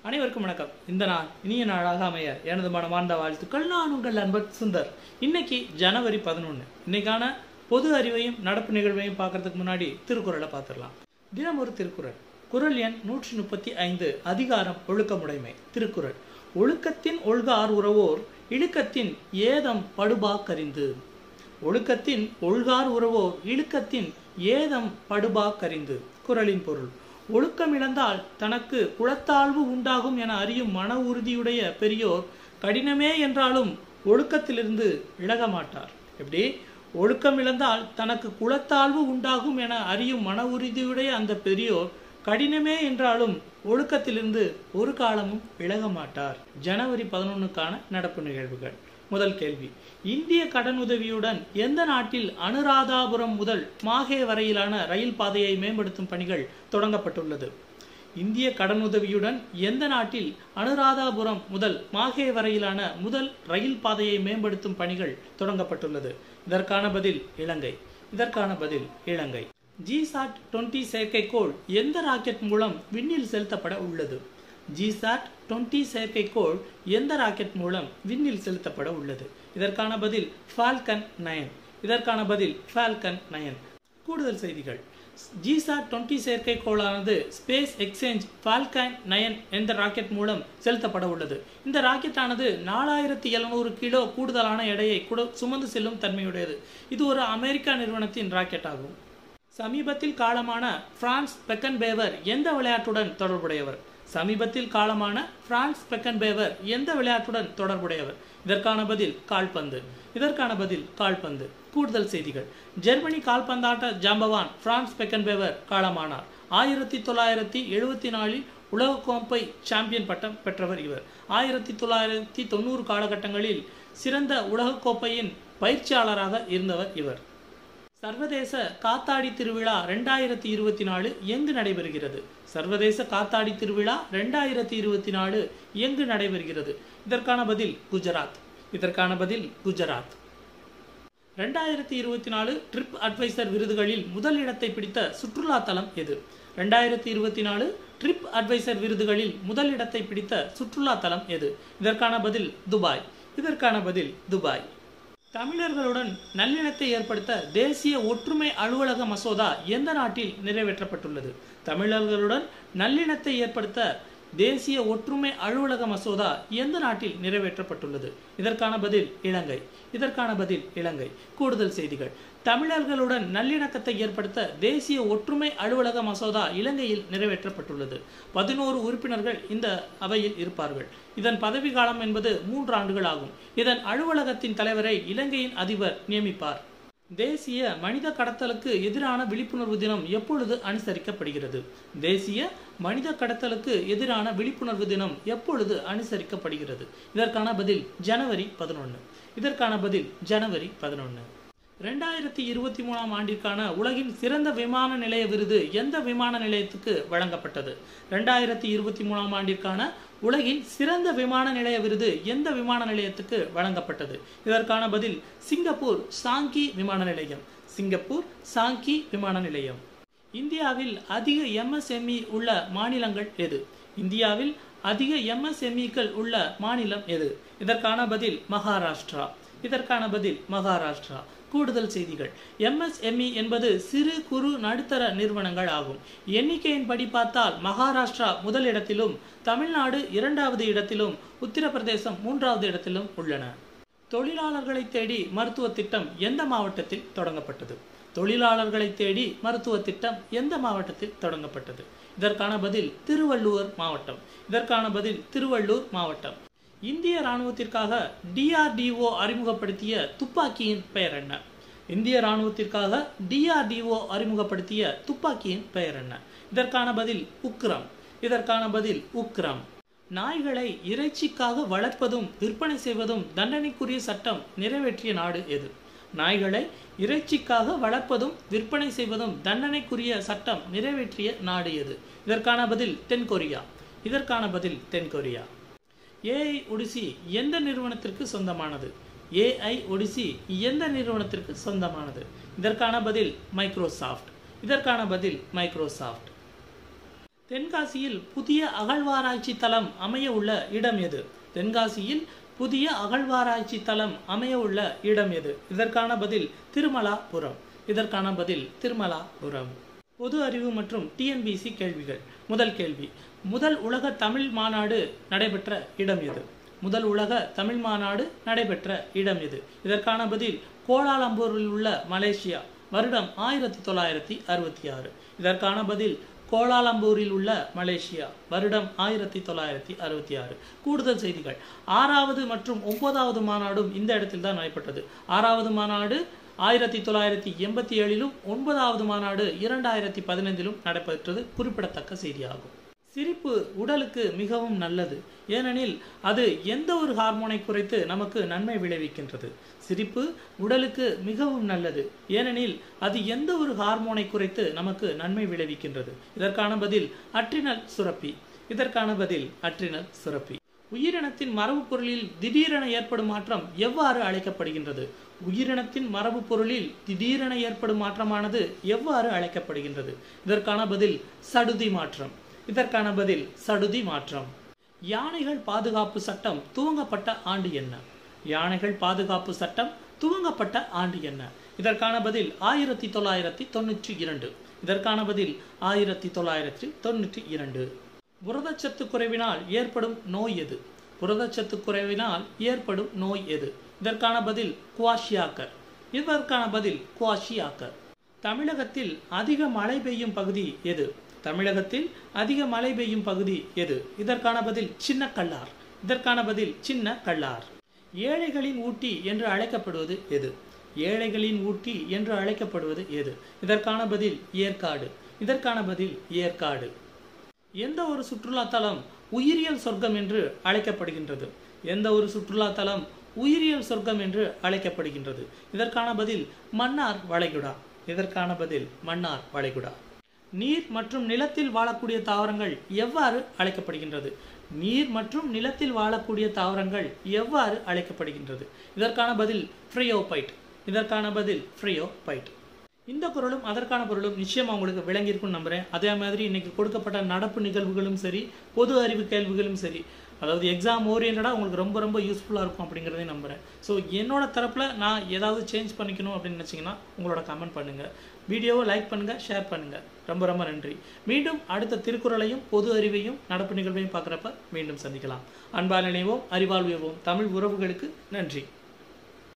அனைவருக்கும் வணக்கம் இந்த நாள் இனிய நாளாக அமைய எனது மனமார்ந்த வாழ்த்துக்கள் நான் உங்கள் அன்பர் சுந்தர் இன்னைக்கு ஜனவரி பதினொன்று இன்னைக்கான பொது அறிவையும் நடப்பு நிகழ்வையும் பார்க்கறதுக்கு முன்னாடி திருக்குறளை பார்த்துடலாம் தினம் ஒரு திருக்குறள் குறள் எண் நூற்றி முப்பத்தி ஐந்து அதிகாரம் ஒழுக்கமுடைமை திருக்குறள் ஒழுக்கத்தின் ஒழுகார் உறவோர் இழுக்கத்தின் ஏதம் படுபா கரிந்து ஒழுக்கத்தின் ஒழுகார் உறவோர் இழுக்கத்தின் ஏதம் படுபா கரிந்து குறளின் பொருள் ஒழுக்கம் இழந்தால் தனக்கு குலத்தாழ்வு உண்டாகும் என அறியும் மன உறுதியுடைய பெரியோர் கடினமே என்றாலும் ஒழுக்கத்திலிருந்து விலக மாட்டார் எப்படி ஒழுக்கம் இழந்தால் தனக்கு குலத்தாழ்வு உண்டாகும் என அறியும் மன உறுதியுடைய அந்த பெரியோர் கடினமே என்றாலும் ஒழுக்கத்திலிருந்து ஒரு காலமும் விலக மாட்டார் ஜனவரி பதினொன்னுக்கான நடப்பு நிகழ்வுகள் முதல் கேள்வி இந்திய கடனுதவியுடன் எந்த நாட்டில் அனுராதாபுரம் முதல் மாஹே வரையிலான ரயில் பாதையை மேம்படுத்தும் பணிகள் தொடங்கப்பட்டுள்ளது இந்திய கடனுதவியுடன் எந்த நாட்டில் அனுராதாபுரம் முதல் மாஹே வரையிலான முதல் ரயில் பாதையை மேம்படுத்தும் பணிகள் தொடங்கப்பட்டுள்ளது இதற்கான பதில் இலங்கை இதற்கான பதில் இலங்கை ஜிசாட் டுவெண்ட்டி செயற்கைக்கோள் எந்த ராக்கெட் மூலம் விண்ணில் செலுத்தப்பட உள்ளது ஜிசாட் டுவெண்ட்டி செயற்கைக்கோள் எந்த ராக்கெட் மூலம் விண்ணில் செலுத்தப்பட உள்ளது இதற்கான பதில் ஃபால்கன் நயன் இதற்கான பதில் ஃபால்கன் நயன் கூடுதல் செய்திகள் ஜிசாட் டுவெண்ட்டி செயற்கைக்கோளானது ஸ்பேஸ் எக்ஸ்சேஞ்ச் ஃபால்கன் நயன் என்ற ராக்கெட் மூலம் செலுத்தப்பட உள்ளது இந்த ராக்கெட்டானது நாலாயிரத்தி எழுநூறு கிலோ கூடுதலான எடையை கூட சுமந்து செல்லும் தன்மையுடையது இது ஒரு அமெரிக்கா நிறுவனத்தின் ராக்கெட் ஆகும் சமீபத்தில் காலமான பிரான்ஸ் பெக்கன்பேவர் எந்த விளையாட்டுடன் தொடர்புடையவர் சமீபத்தில் காலமான பிரான்ஸ் பெக்கன்பேவர் எந்த விளையாட்டுடன் தொடர்புடையவர் இதற்கான பதில் கால்பந்து இதற்கான பதில் கால்பந்து கூடுதல் செய்திகள் ஜெர்மனி கால்பந்தாட்ட ஜாம்பவான் பிரான்ஸ் பெக்கன்பேவர் காலமானார் ஆயிரத்தி தொள்ளாயிரத்தி எழுபத்தி நாலில் உலகக்கோப்பை சாம்பியன் பட்டம் பெற்றவர் இவர் ஆயிரத்தி தொள்ளாயிரத்தி தொண்ணூறு காலகட்டங்களில் சிறந்த உலகக்கோப்பையின் பயிற்சியாளராக இருந்தவர் இவர் சர்வதேச காத்தாடி திருவிழா ரெண்டாயிரத்தி இருபத்தி நாலு எங்கு நடைபெறுகிறது சர்வதேச காத்தாடி திருவிழா ரெண்டாயிரத்தி இருபத்தி நாலு எங்கு நடைபெறுகிறது இதற்கான பதில் குஜராத் இதற்கான பதில் குஜராத் ரெண்டாயிரத்தி இருபத்தி நாலு ட்ரிப் அட்வைசர் விருதுகளில் முதல் இடத்தை பிடித்த சுற்றுலா தலம் எது ரெண்டாயிரத்தி இருபத்தி நாலு ட்ரிப் அட்வைசர் விருதுகளில் முதல் இடத்தை பிடித்த சுற்றுலா தலம் எது இதற்கான பதில் துபாய் இதற்கான பதில் துபாய் தமிழர்களுடன் நல்லிணத்தை ஏற்படுத்த தேசிய ஒற்றுமை அலுவலக மசோதா எந்த நாட்டில் நிறைவேற்றப்பட்டுள்ளது தமிழர்களுடன் நல்லிணத்தை ஏற்படுத்த தேசிய ஒற்றுமை அலுவலக மசோதா எந்த நாட்டில் நிறைவேற்றப்பட்டுள்ளது இதற்கான பதில் இலங்கை இதற்கான பதில் இலங்கை கூடுதல் செய்திகள் தமிழர்களுடன் நல்லிணக்கத்தை ஏற்படுத்த தேசிய ஒற்றுமை அலுவலக மசோதா இலங்கையில் நிறைவேற்றப்பட்டுள்ளது பதினோரு உறுப்பினர்கள் இந்த அவையில் இருப்பார்கள் இதன் பதவி காலம் என்பது மூன்று ஆண்டுகள் ஆகும் இதன் அலுவலகத்தின் தலைவரை இலங்கையின் அதிபர் நியமிப்பார் தேசிய மனித கடத்தலுக்கு எதிரான விழிப்புணர்வு தினம் எப்பொழுது அனுசரிக்கப்படுகிறது தேசிய மனித கடத்தலுக்கு எதிரான விழிப்புணர்வு தினம் எப்பொழுது அனுசரிக்கப்படுகிறது இதற்கான பதில் ஜனவரி பதினொன்று இதற்கான பதில் ஜனவரி பதினொன்று ரெண்டாயிரத்தி இருபத்தி மூணாம் ஆண்டிற்கான உலகின் சிறந்த விமான நிலைய விருது எந்த விமான நிலையத்துக்கு வழங்கப்பட்டது ரெண்டாயிரத்தி இருபத்தி மூணாம் ஆண்டிற்கான உலகின் சிறந்த விமான நிலைய விருது எந்த விமான நிலையத்துக்கு வழங்கப்பட்டது இதற்கான பதில் சிங்கப்பூர் சாங்கி விமான நிலையம் சிங்கப்பூர் சாங்கி விமான நிலையம் இந்தியாவில் அதிக எம்எஸ்எம்இ உள்ள மாநிலங்கள் எது இந்தியாவில் அதிக எம்எஸ்எம்இக்கள் உள்ள மாநிலம் எது இதற்கான பதில் மகாராஷ்டிரா இதற்கான பதில் மகாராஷ்டிரா கூடுதல் செய்திகள் எம்எஸ்எம்இ என்பது சிறு குறு நடுத்தர நிறுவனங்கள் ஆகும் எண்ணிக்கையின்படி பார்த்தால் மகாராஷ்டிரா முதல் இடத்திலும் தமிழ்நாடு இரண்டாவது இடத்திலும் உத்தரப்பிரதேசம் மூன்றாவது இடத்திலும் உள்ளன தொழிலாளர்களை தேடி மருத்துவ திட்டம் எந்த மாவட்டத்தில் தொடங்கப்பட்டது தொழிலாளர்களை தேடி மருத்துவ திட்டம் எந்த மாவட்டத்தில் தொடங்கப்பட்டது இதற்கான பதில் திருவள்ளூர் மாவட்டம் இதற்கான பதில் திருவள்ளூர் மாவட்டம் இந்திய ராணுவத்திற்காக டிஆர்டிஓ அறிமுகப்படுத்திய துப்பாக்கியின் பெயர் என்ன இந்திய ராணுவத்திற்காக டிஆர்டிஓ அறிமுகப்படுத்திய துப்பாக்கியின் பெயர் என்ன இதற்கான பதில் உக்ரம் இதற்கான பதில் உக்ரம் நாய்களை இறைச்சிக்காக வளர்ப்பதும் விற்பனை செய்வதும் தண்டனைக்குரிய சட்டம் நிறைவேற்றிய நாடு எது நாய்களை இறைச்சிக்காக வளர்ப்பதும் விற்பனை செய்வதும் தண்டனைக்குரிய சட்டம் நிறைவேற்றிய நாடு எது இதற்கான பதில் தென்கொரியா இதற்கான பதில் தென்கொரியா ஏஐ ஒடிசி எந்த நிறுவனத்திற்கு சொந்தமானது ஏஐ ஒடிசி எந்த நிறுவனத்திற்கு சொந்தமானது இதற்கான பதில் மைக்ரோசாஃப்ட் இதற்கான பதில் மைக்ரோசாஃப்ட் தென்காசியில் புதிய அகழ்வாராய்ச்சி தளம் அமைய உள்ள இடம் எது தென்காசியில் புதிய அகழ்வாராய்ச்சி தளம் அமைய உள்ள இடம் எது இதற்கான பதில் திருமலாபுரம் இதற்கான பதில் திருமலாபுரம் பொது அறிவு மற்றும் டிஎன்பிசி கேள்விகள் முதல் கேள்வி முதல் உலக தமிழ் மாநாடு நடைபெற்ற இடம் எது முதல் உலக தமிழ் மாநாடு நடைபெற்ற இடம் எது இதற்கான பதில் கோலாலம்பூரில் உள்ள மலேசியா வருடம் ஆயிரத்தி தொள்ளாயிரத்தி அறுபத்தி ஆறு இதற்கான பதில் கோலாலம்பூரில் உள்ள மலேசியா வருடம் ஆயிரத்தி தொள்ளாயிரத்தி அறுபத்தி ஆறு கூடுதல் செய்திகள் ஆறாவது மற்றும் ஒன்பதாவது மாநாடும் இந்த இடத்தில் தான் நடைபெற்றது ஆறாவது மாநாடு ஆயிரத்தி தொள்ளாயிரத்தி எண்பத்தி ஏழிலும் ஒன்பதாவது மாநாடு இரண்டாயிரத்தி பதினைந்திலும் நடைபெற்றது குறிப்பிடத்தக்க செய்தியாகும் சிரிப்பு உடலுக்கு மிகவும் நல்லது ஏனெனில் அது எந்த ஒரு ஹார்மோனை குறைத்து நமக்கு நன்மை விளைவிக்கின்றது சிரிப்பு உடலுக்கு மிகவும் நல்லது ஏனெனில் அது எந்த ஒரு ஹார்மோனை குறைத்து நமக்கு நன்மை விளைவிக்கின்றது இதற்கான பதில் அட்ரினல் சுரப்பி இதற்கான பதில் அட்ரினல் சுரப்பி உயிரினத்தின் மரபு பொருளில் திடீரென ஏற்படும் மாற்றம் எவ்வாறு அழைக்கப்படுகின்றது உயிரினத்தின் மரபு பொருளில் திடீரென ஏற்படும் மாற்றமானது எவ்வாறு அழைக்கப்படுகின்றது இதற்கான பதில் சடுதி மாற்றம் இதற்கான பதில் சடுதி மாற்றம் யானைகள் பாதுகாப்பு சட்டம் துவங்கப்பட்ட ஆண்டு என்ன யானைகள் பாதுகாப்பு சட்டம் துவங்கப்பட்ட ஆண்டு என்ன இதற்கான பதில் ஆயிரத்தி தொள்ளாயிரத்தி தொண்ணூற்றி இரண்டு இதற்கான பதில் ஆயிரத்தி தொள்ளாயிரத்தி தொண்ணூற்றி இரண்டு புரதச்சத்து குறைவினால் ஏற்படும் நோய் எது புரதச்சத்து குறைவினால் ஏற்படும் நோய் எது இதற்கான பதில் குவாஷியாக்கர் இதற்கான பதில் குவாஷியாக்கர் தமிழகத்தில் அதிக மழை பெய்யும் பகுதி எது தமிழகத்தில் அதிக மழை பெய்யும் பகுதி எது இதற்கான பதில் சின்ன கல்லார் இதற்கான பதில் சின்ன கல்லார் ஏழைகளின் ஊட்டி என்று அழைக்கப்படுவது எது ஏழைகளின் ஊட்டி என்று அழைக்கப்படுவது எது இதற்கான பதில் ஏற்காடு இதற்கான பதில் ஏற்காடு எந்த ஒரு சுற்றுலா தலம் உயிரியல் சொர்க்கம் என்று அழைக்கப்படுகின்றது எந்த ஒரு சுற்றுலா தலம் உயிரியல் சொர்க்கம் என்று அழைக்கப்படுகின்றது இதற்கான பதில் மன்னார் வளைகுடா இதற்கான பதில் மன்னார் வளைகுடா நீர் மற்றும் நிலத்தில் வாழக்கூடிய தாவரங்கள் எவ்வாறு அழைக்கப்படுகின்றது நீர் மற்றும் நிலத்தில் வாழக்கூடிய தாவரங்கள் எவ்வாறு அழைக்கப்படுகின்றது இதற்கான பதில் ஃப்ரையோபைட் இதற்கான பதில் ஃப்ரையோபைட் இந்த குரலும் அதற்கான பொருளும் நிச்சயமா உங்களுக்கு விளங்கியிருக்கும்னு நம்புறேன் அதே மாதிரி இன்னைக்கு கொடுக்கப்பட்ட நடப்பு நிகழ்வுகளும் சரி பொது அறிவு கேள்விகளும் சரி அதாவது எக்ஸாம் ஓரியன்டாக உங்களுக்கு ரொம்ப ரொம்ப யூஸ்ஃபுல்லாக இருக்கும் அப்படிங்கிறதையும் நம்புகிறேன் ஸோ என்னோட தரப்பில் நான் ஏதாவது சேஞ்ச் பண்ணிக்கணும் அப்படின்னு நினச்சிங்கன்னா உங்களோட கமெண்ட் பண்ணுங்கள் வீடியோவை லைக் பண்ணுங்கள் ஷேர் பண்ணுங்கள் ரொம்ப ரொம்ப நன்றி மீண்டும் அடுத்த திருக்குறளையும் பொது அறிவையும் நடப்பு நிகழ்வையும் பார்க்குறப்ப மீண்டும் சந்திக்கலாம் அன்பால் நினைவோம் அறிவால் உயர்வோம் தமிழ் உறவுகளுக்கு நன்றி